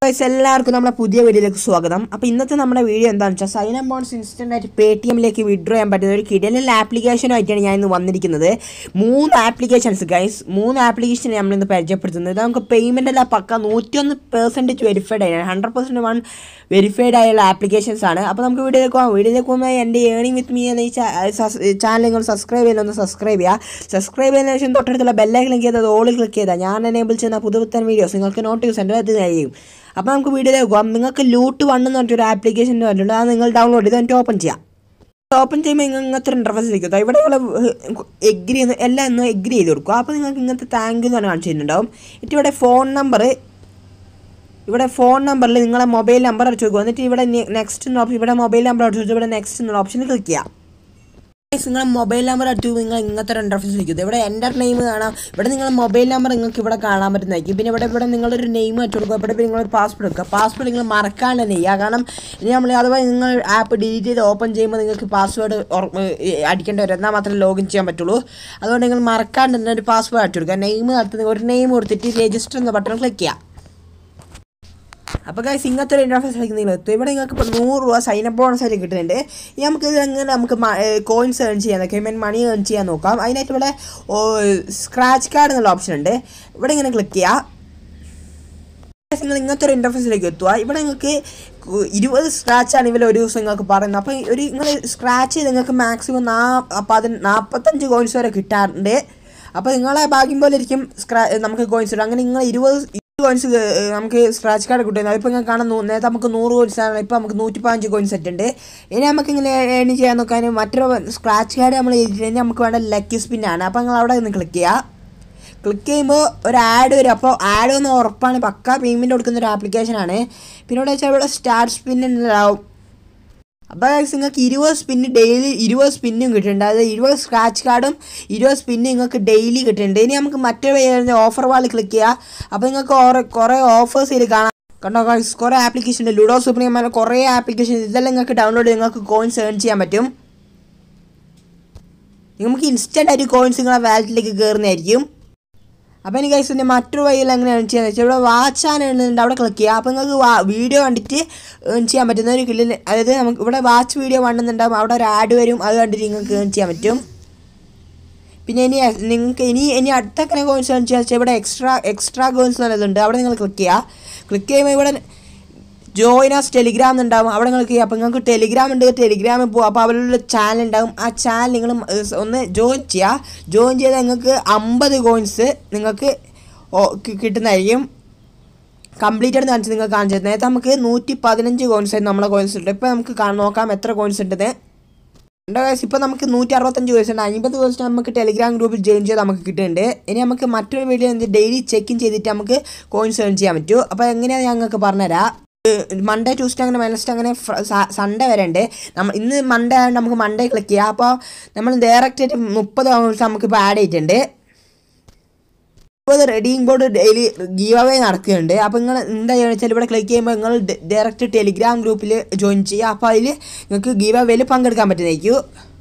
guys എല്ലാവർക്കും നമ്മുടെ പുതിയ വീഡിയോയിലേക്ക് സ്വാഗതം അപ്പോൾ ഇന്നത്തെ നമ്മുടെ വീഡിയോ എന്താണെന്ന് വെച്ചാൽ സൈൻ ആൻഡ് ബോൺസ് ഇൻസ്റ്റൻ്റ് ആയിട്ട് പേ ടി എമ്മിലേക്ക് വിഡ്രോ ചെയ്യാൻ പറ്റുന്ന ഒരു കിടലൻ ആപ്ലിക്കേഷനുമായിട്ടാണ് ഞാൻ ഇന്ന് വന്നിരിക്കുന്നത് മൂന്ന് ആപ്ലിക്കേഷൻസ് ഗൈസ് മൂന്ന് ആപ്ലിക്കേഷൻ നമ്മൾ ഇന്ന് പരിചയപ്പെടുത്തുന്നത് ഇത് നമുക്ക് പേയ്മെൻ്റ് എല്ലാം പക്ക നൂറ്റിയൊന്ന് പെർസെൻറ്റേജ് വെരിഫൈഡ് ആയി ഹൺഡ്രഡ് പെർസെൻറ്റ് വൺ വെരിഫൈഡ് ആയുള്ള ആപ്ലിക്കേഷൻസ് ആണ് അപ്പോൾ നമുക്ക് വീഡിയോയിലേക്ക് പോകാം വീഡിയോയിലേക്ക് പോകുമ്പോൾ എൻ്റെ ഏണിംഗ് വിത്ത് മീ എന്ന ഈ ചാനൽ നിങ്ങൾ സബ്സ്ക്രൈബ് ചെയ്യില്ല ഒന്ന് സബ്സ്ക്രൈബ് ചെയ്യുക സബ്സ്ക്രൈബ് ചെയ്തതിനു ശേഷം തൊട്ടടുത്തുള്ള ബെല്ലേക്ക് ക്ലിക്ക് ചെയ്തത് ഓളിൽ ക്ലിക്ക് ചെയ്താൽ ഞാൻ എനേബിൾ ചെയ്യുന്ന പുതുപുത്തൻ വീഡിയോസ് നിങ്ങൾക്ക് നോട്ടിഫിക്കേഷൻ അത് കഴിയും അപ്പോൾ നമുക്ക് വീഡിയോയിലേക്ക് പോകാം നിങ്ങൾക്ക് ലൂട്ട് വൺ എന്ന് പറഞ്ഞൊരു ആപ്ലിക്കേഷൻ പറഞ്ഞിട്ടുണ്ട് അത് നിങ്ങൾ ഡൗൺലോഡ് ചെയ്ത് എന്നിട്ട് ഓപ്പൺ ചെയ്യാം ഓപ്പൺ ചെയ്യുമ്പോൾ നിങ്ങൾ ഇങ്ങനത്തെ ഇൻ്റർഫേസ് ഇരിക്കും ഇവിടെ നിങ്ങൾ എഗ്രി ചെയ്യുന്ന എല്ലാം ഒന്ന് എഗ്രി ചെയ്ത് കൊടുക്കുക അപ്പോൾ നിങ്ങൾക്ക് ഇങ്ങനത്തെ താങ്ക് എന്ന് പറഞ്ഞ് കാണിച്ചിട്ടുണ്ടാവും എന്നിട്ട് ഇവിടെ ഫോൺ നമ്പർ ഇവിടെ ഫോൺ നമ്പറിൽ നിങ്ങളെ മൊബൈൽ നമ്പർ അടിച്ചു കൊടുക്കുക എന്നിട്ട് ഇവിടെ നെക്സ്റ്റ് എന്ന ഓപ്ഷൻ ഇവിടെ മൊബൈൽ നമ്പർ അടിച്ചു കൊടുത്ത് ഇവിടെ നെക്സ്റ്റ് എന്നുള്ള ഓപ്ഷനിൽ ക്ലിക്ക് ചെയ്യാം നിങ്ങൾ മൊബൈൽ നമ്പർ അടിച്ചു നിങ്ങൾ ഇങ്ങനത്തെ ഒരു ഇൻ്റർഫേസ് ഇരിക്കുന്നത് ഇവിടെ എൻ്റെ നെയിം കാണാം ഇവിടെ നിങ്ങൾ മൊബൈൽ നമ്പർ നിങ്ങൾക്ക് ഇവിടെ കാണാൻ പറ്റുന്നതായിരിക്കും പിന്നെ ഇവിടെ ഇവിടെ നിങ്ങളൊരു നെയിം വെച്ച് കൊടുക്കുക ഇവിടെ പിന്നെ നിങ്ങളൊരു പാസ്വേഡ് എടുക്കുക പാസ്വേഡ് നിങ്ങൾ മറക്കാണ്ട് തന്നെ ചെയ്യുക കാരണം ഇനി നമ്മൾ അഥവാ നിങ്ങൾ ആപ്പ് ഡിലീറ്റ് ചെയ്ത് ഓപ്പൺ ചെയ്യുമ്പോൾ നിങ്ങൾക്ക് പാസ്വേഡ് അടിക്കേണ്ടി വരും എന്നാൽ മാത്രമേ ലോഗിൻ ചെയ്യാൻ പറ്റുള്ളൂ അതുകൊണ്ട് നിങ്ങൾ മറക്കാണ്ട് തന്നെ ഒരു പാസ്വേഡ് അടിച്ചു കൊടുക്കുക നെയിം നടത്തുന്ന ഒരു നെയിം കൊടുത്തിട്ട് രജിസ്റ്റർ എന്ന ബട്ടൺ ക്ലിക്ക് ചെയ്യാം അപ്പോൾ ഗൈസ് ഇങ്ങനത്തെ ഒരു ഇൻ്റർഫേസിലേക്ക് നിങ്ങൾ എത്തും ഇവിടെ നിങ്ങൾക്ക് ഇപ്പോൾ നൂറ് രൂപ സൈൻ അപ്പ് ബോണസ് ആയിട്ട് കിട്ടുന്നുണ്ട് ഇനി നമുക്ക് ഇത് എങ്ങനെ നമുക്ക് കോയിൻസ് ഏൺ ചെയ്യാൻ നോക്കാം മീൻ മണി ഏൺ ചെയ്യാൻ നോക്കാം അതിനായിട്ട് ഇവിടെ സ്ക്രാച്ച് കാർഡ് എന്നുള്ള ഓപ്ഷൻ ഉണ്ട് ഇവിടെ ഇങ്ങനെ ക്ലിക്ക് ചെയ്യുക നിങ്ങൾ ഇങ്ങനത്തെ ഒരു ഇൻ്റർഫേസിലേക്ക് എത്തുക ഇവിടെ നിങ്ങൾക്ക് ഇരുപത് സ്ക്രാച്ചാണ് ഇവർ ഒരു ദിവസം നിങ്ങൾക്ക് പറയുന്നത് അപ്പോൾ ഒരു നിങ്ങൾ സ്ക്രാച്ച് ചെയ്ത് നിങ്ങൾക്ക് മാക്സിമം നാ പതി നാൽപ്പത്തഞ്ച് കോയിൻസ് വരെ കിട്ടാറുണ്ട് അപ്പോൾ നിങ്ങളെ ഭാഗ്യം പോലെ ഇരിക്കും സ്ക്രാ നമുക്ക് കോയിൻസ് കിട്ടും അങ്ങനെ നിങ്ങൾ ഇരുപത് കോയിൻസ് നമുക്ക് സ്ക്രാച്ച് കാർഡ് കിട്ടുന്നത് അതിപ്പോൾ ഇങ്ങനെ കാണാൻ നേരത്തെ നമുക്ക് നൂറ് കോയിൻസ് ആണ് ഇപ്പോൾ നമുക്ക് നൂറ്റി പതിനഞ്ച് കോയിൻസ് സെറ്റ് ഉണ്ട് ഇനി നമുക്ക് ഇങ്ങനെ ഏൺ ചെയ്യാൻ നോക്കാൻ മറ്റൊരു സ്ക്രാച്ച് കാർഡ് നമ്മൾ ചെയ്തിട്ടുണ്ടെങ്കിൽ നമുക്ക് വേണ്ട ലക്കി സ്പിന്നാണ് അപ്പോൾ നിങ്ങൾ അവിടെ നിന്ന് ക്ലിക്ക് ചെയ്യുക ക്ലിക്ക് ചെയ്യുമ്പോൾ ഒരു ആഡ് വരും അപ്പോൾ ആഡ് വന്ന് ഉറപ്പാണ് പക്ക പേയ്മെൻറ്റ് കൊടുക്കുന്ന ഒരു ആപ്ലിക്കേഷനാണ് പിന്നെ ഇവിടെ വെച്ചാൽ ഇവിടെ സ്റ്റാർട്ട് സ്പിൻ ഉണ്ടാവും അപ്പോൾ നിങ്ങൾക്ക് ഇരുപത് സ്പിന്ന് ഡെയിലി ഇരുപത് സ്പിന്നും കിട്ടുന്നുണ്ട് അതായത് ഇരുപത് സ്ക്രാച്ച് കാർഡും ഇരുപത് സ്പിന്നും നിങ്ങൾക്ക് ഡെയിലി കിട്ടുന്നുണ്ട് ഇനി നമുക്ക് മറ്റൊരു ഓഫർ വാളിൽ ക്ലിക്ക് ചെയ്യുക അപ്പോൾ നിങ്ങൾക്ക് കുറേ ഓഫേഴ്സ് ഇതിൽ കാണാം കണ്ടോ കുറേ ആപ്ലിക്കേഷൻ ഉണ്ട് ലുഡോ സൂപ്പർ കുറേ ആപ്ലിക്കേഷൻ ഇതെല്ലാം നിങ്ങൾക്ക് ഡൗൺലോഡ് ചെയ്ത് നിങ്ങൾക്ക് കോയിൻസ് ഏൺ ചെയ്യാൻ പറ്റും നമുക്ക് ഇൻസ്റ്റൻ്റ് ആയിട്ട് കോയിൻസ് നിങ്ങളെ വാലറ്റിലേക്ക് കയറുന്നതായിരിക്കും അപ്പോൾ എനിക്ക് ഗൈസിൻ്റെ മറ്റൊരു വഴിയിൽ എങ്ങനെയാണ് ചെയ്യാന്ന് വെച്ചാൽ ഇവിടെ വാച്ച് ആൻ എഴുതുന്നുണ്ട് അവിടെ ക്ലിക്ക് ചെയ്യുക അപ്പോൾ നിങ്ങൾക്ക് വീഡിയോ കണ്ടിട്ട് ഏൺ ചെയ്യാൻ പറ്റുന്ന ഒരു കില്ലിൽ അതായത് നമുക്ക് ഇവിടെ വാച്ച് വീഡിയോ കാണുന്നുണ്ടാവും അവിടെ ഒരു ആഡ് വരും അത് കണ്ടിട്ട് നിങ്ങൾക്ക് ഏൺ ചെയ്യാൻ പറ്റും പിന്നെ ഇനി നിങ്ങൾക്ക് ഇനി ഇനി അടുത്ത എങ്ങനെ കോയിൻസ് ഏൺ ചെയ്യാന്ന് വെച്ചാൽ ഇവിടെ എക്സ്ട്രാ എക്സ്ട്രാ കോയിൻസ് എന്നുള്ളതുണ്ട് അവിടെ നിങ്ങൾ ക്ലിക്ക് ചെയ്യുക ക്ലിക്ക് ചെയ്യുമ്പോൾ ഇവിടെ ജോയിനാസ് ടെലിഗ്രാം ഉണ്ടാവും അവിടെ നിങ്ങൾക്ക് അപ്പോൾ നിങ്ങൾക്ക് ടെലിഗ്രാം ഉണ്ട് ടെലിഗ്രാമിൽ പോകും അപ്പോൾ അവരുടെ ചാനൽ ഉണ്ടാവും ആ ചാനൽ നിങ്ങൾ ഒന്ന് ജോയിൻ ചെയ്യുക ജോയിൻ ചെയ്താൽ നിങ്ങൾക്ക് അമ്പത് കോയിൻസ് നിങ്ങൾക്ക് കിട്ടുന്നതായിരിക്കും കംപ്ലീറ്റ് ആയിട്ട് കാണിച്ച് നിങ്ങൾക്ക് കാണിച്ചത് നേരത്തെ നമുക്ക് നൂറ്റി പതിനഞ്ച് കോയിൻസ് ആയിരുന്നു നമ്മളെ കോയിൻസ് ഉണ്ട് ഇപ്പോൾ നമുക്ക് നോക്കാം എത്ര കോയിൻസ് ഉണ്ടെന്ന് എൻ്റെ കേസ് ഇപ്പോൾ നമുക്ക് നൂറ്റി അറുപത്തഞ്ച് കോയിൻസ് ഉണ്ട് അമ്പത് കോയിൻസ് നമുക്ക് ടെലിഗ്രാം ഗ്രൂപ്പിൽ ജോയിൻ ചെയ്ത് നമുക്ക് കിട്ടുന്നുണ്ട് ഇനി നമുക്ക് മറ്റൊരു വീഡിയോ എന്ത് ഡെയിലി ചെക്ക് ഇൻ ചെയ്തിട്ട് നമുക്ക് കോയിൻസ് ഏൺ ചെയ്യാൻ പറ്റും അപ്പോൾ എങ്ങനെയാണ് ഞങ്ങൾക്ക് പറഞ്ഞുതരാം മൺഡേ ട്യൂസ്ഡേ അങ്ങനെ വെനസ്ഡേ അങ്ങനെ സൺഡേ വരെ ഉണ്ട് നമ്മൾ ഇന്ന് മൺഡേ ആയതുകൊണ്ട് നമുക്ക് മൺഡേ ക്ലിക്ക് ചെയ്യാം അപ്പോൾ നമ്മൾ ഡയറക്റ്റ് ആയിട്ട് മുപ്പത് ഹവേഴ്സ് നമുക്കിപ്പോൾ ആഡ് ചെയ്തിട്ടുണ്ട് മുപ്പത് reading board daily giveaway നടക്കുന്നുണ്ട് അപ്പോൾ നിങ്ങൾ എന്താ ചെയ്യുക വെച്ചാൽ ഇവിടെ ക്ലിക്ക് ചെയ്യുമ്പോൾ നിങ്ങൾ ഡയറക്റ്റ് ടെലിഗ്രാം ഗ്രൂപ്പിൽ ജോയിൻ ചെയ്യുക അപ്പോൾ അതിൽ നിങ്ങൾക്ക് ഗീവ് അവേയിൽ പങ്കെടുക്കാൻ പറ്റുന്നതായിരിക്കും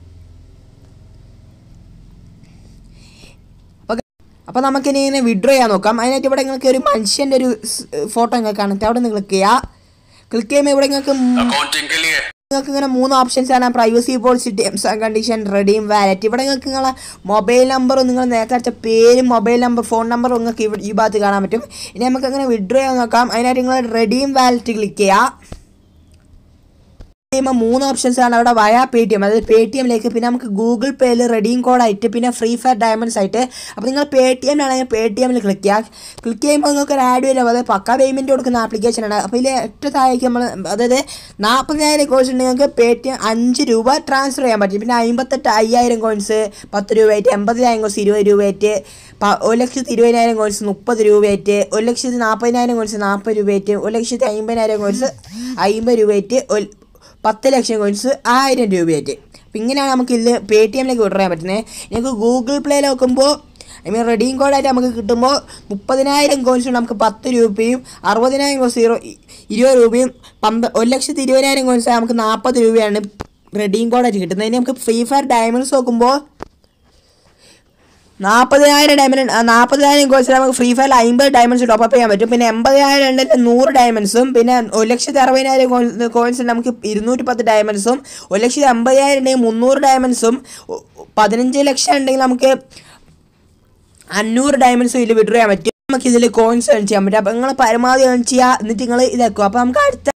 അപ്പോൾ നമുക്കിനി ഇങ്ങനെ വിഡ്രോ ചെയ്യാൻ നോക്കാം അതിനായിട്ട് ഇവിടെ നിങ്ങൾക്ക് ഒരു മനുഷ്യൻ്റെ ഒരു ഫോട്ടോ നിങ്ങൾക്ക് കാണാം അവിടെ നിന്ന് ക്ലിക്ക് ചെയ്യുക ക്ലിക്ക് ചെയ്യുമ്പോൾ ഇവിടെ നിങ്ങൾക്ക് നിങ്ങൾക്ക് ഇങ്ങനെ മൂന്ന് ഓപ്ഷൻസ് ആണ് privacy policy terms and condition redeem wallet ഇവിടെ നിങ്ങൾക്ക് നിങ്ങളെ മൊബൈൽ നമ്പറും നിങ്ങൾ നേരത്തെ അടിച്ച പേരും മൊബൈൽ നമ്പർ ഫോൺ നമ്പറും നിങ്ങൾക്ക് ഇവിടെ ഈ ഭാഗത്ത് കാണാൻ പറ്റും ഇനി നമുക്ക് അങ്ങനെ വിഡ്രോ ചെയ്യാൻ നോക്കാം അതിനായിട്ട് നിങ്ങൾ റെഡീം വാലറ്റ് ക്ലിക്ക് ചെയ്യുക ചെയ്യുമ്പോൾ മൂന്ന് ഓപ്ഷൻസ് ആണ് അവിടെ വയ പേ ടി എം അതായത് പേ ടി എമ്മിലേക്ക് പിന്നെ നമുക്ക് ഗൂഗിൾ പേയിൽ റെഡീം കോഡായിട്ട് പിന്നെ ഫ്രീ ഫയർ ഡയമണ്ട്സ് ആയിട്ട് അപ്പോൾ നിങ്ങൾ പേ ടി എമ്മിലാണെങ്കിൽ പേ ടി എമ്മിൽ ക്ലിക്ക് ചെയ്യുക ക്ലിക്ക് ചെയ്യുമ്പോൾ നിങ്ങൾക്ക് ഒരു ആഡ് വരും അതായത് പക്ക പേയ്മെൻറ്റ് കൊടുക്കുന്ന ആപ്ലിക്കേഷനാണ് അപ്പോൾ ഇതിൽ ഏറ്റവും താഴേക്ക് നമ്മൾ അതായത് നാൽപ്പതിനായിരം കോഴ്സ് ഉണ്ട് നിങ്ങൾക്ക് പേ ടി എം അഞ്ച് രൂപ ട്രാൻസ്ഫർ ചെയ്യാൻ പറ്റും പിന്നെ അമ്പത്തെട്ട് അയ്യായിരം കോയിൻസ് പത്ത് രൂപയായിട്ട് എൺപതിനായിരം കോഴ്സ് ഇരുപത് രൂപയായിട്ട് ഒരു ലക്ഷത്തി ഇരുപതിനായിരം കോഴ്സ് മുപ്പത് രൂപയായിട്ട് ഒരു ലക്ഷത്തി നാൽപ്പതിനായിരം കോഴ്സ് നാൽപ്പത് രൂപയായിട്ട് ഒരു ലക്ഷത്തി അമ്പതിനായിരം കോഴ്സ് അമ്പത് രൂപയായിട്ട് പത്ത് ലക്ഷം കോയിൻസ് ആയിരം രൂപയായിട്ട് അപ്പം ഇങ്ങനെയാണ് നമുക്ക് ഇതിൽ പേ ടി എമ്മിലേക്ക് വിഡ്രോ ചെയ്യാൻ പറ്റുന്നത് ഞങ്ങൾക്ക് ഗൂഗിൾ പ്ലേയിൽ നോക്കുമ്പോൾ ഐ മീൻ റെഡീം കോഡായിട്ട് നമുക്ക് കിട്ടുമ്പോൾ മുപ്പതിനായിരം കോയിൻസ് നമുക്ക് പത്ത് രൂപയും അറുപതിനായിരം കോയിൻസ് സീറോ ഇരുപത് രൂപയും പന്ത ഒരു ലക്ഷത്തി ഇരുപതിനായിരം കോയിൻസ് നമുക്ക് നാൽപ്പത് രൂപയാണ് റെഡീം കോഡായിട്ട് കിട്ടുന്നത് ഇനി നമുക്ക് ഫ്രീ ഫയർ ഡയമണ്ട്സ് നോക്കുമ്പോൾ നാൽപ്പതിനായിരം ഡയമണ്ട് നാൽപ്പതിനായിരം കോഴ്സിൽ നമുക്ക് ഫ്രീ ഫയറിൽ അമ്പത് ഡയമണ്ട്സ് ടോപ്പ് അപ്പ് ചെയ്യാൻ പറ്റും പിന്നെ എൺപതിനായിരം ഉണ്ടെങ്കിൽ നൂറ് ഡയമണ്ട്സും പിന്നെ ഒരു ലക്ഷത്തി അറുപതിനായിരം കോയിൻസിൽ നമുക്ക് ഇരുന്നൂറ്റി പത്ത് ഡയമണ്ട്സും ഒരു ലക്ഷത്തി അമ്പതിനായിരം ഉണ്ടെങ്കിൽ മുന്നൂറ് ഡയമണ്ട്സും പതിനഞ്ച് ലക്ഷം ഉണ്ടെങ്കിൽ നമുക്ക് അഞ്ഞൂറ് ഡയമണ്ട്സും ഇതിൽ വിഡ്രോ ചെയ്യാൻ പറ്റും നമുക്ക് ഇതിൽ കോയിൻസ് ഏൺ ചെയ്യാൻ പറ്റും അപ്പോൾ നിങ്ങൾ പരമാവധി ഏൺ ചെയ്യുക എന്നിട്ട് നിങ്ങൾ ഇതാക്കുക അപ്പോൾ നമുക്ക് അടുത്ത